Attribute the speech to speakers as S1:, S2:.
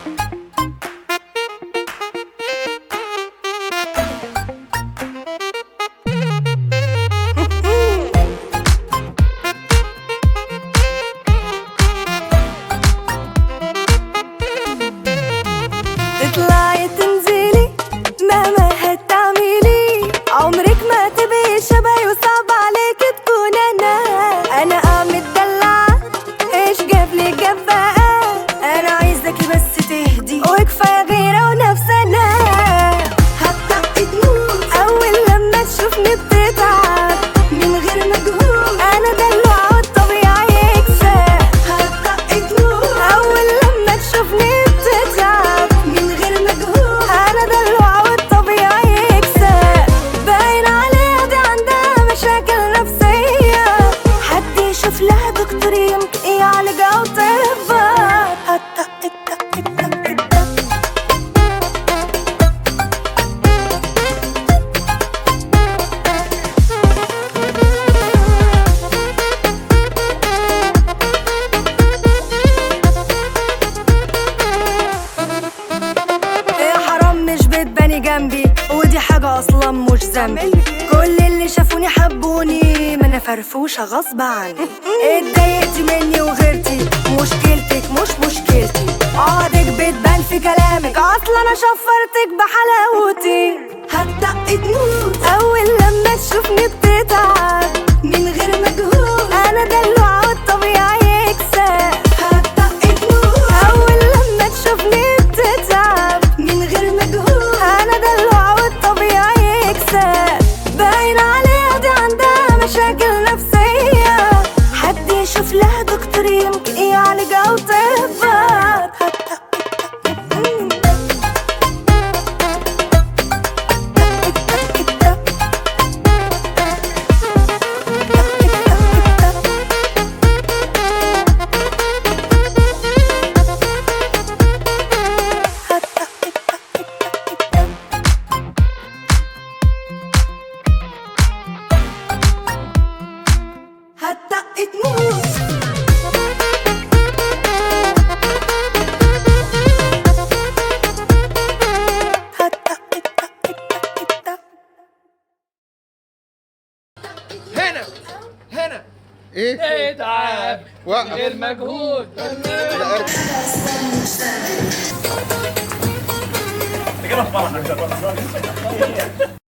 S1: تطلعي تنزلي مهما هتعملي عمرك ما تبقي شبهي وصعب عليك تكون انا انا اه متدلعة ايش جاب لي جاب بقى انا عايزاكي بس تهدي وكفايه غيره ونفسنا هتطقي تموت اول لما تشوفني بتتعب من غير مجهود انا دلوعة والطبيعي يكسب هتطقي تموت اول لما تشوفني بتتعب من غير مجهود انا دلوعة والطبيعي يكسب باين عليها دي عندها مشاكل نفسية حد يشوف لها دكتور يمكن يعالجها وتهبط هتطق الطق الطق الطق يا حرام مش بتباني جنبي ودي حاجة أصلا مش ذنبي كل اللي شافوني حبوني ما أنا فرفوشة غصب عني اتضايقتي مني وغيرتي مشكلتك مش مشكلتي عقدك بتبان في كلامك أصلا أنا شفرتك بحلاوتي هتدق تموت أول لما تشوفني بتتعب من غير مجهود أنا دلوعة والطبيعي يكسب هتدق تموت أول لما تشوفني بتتعب من غير مجهود أنا دلوعة والطبيعي يكسب باين عليها دي عندها مشاكل نفسية حد يشوف لها دكتور يمكن يعالجها وتهبط هتدق تموت هتدق الدق الدق الدق
S2: هنا هنا
S3: ايه
S4: اتعب
S3: وقف
S4: غير مجهود
S3: لا ارجع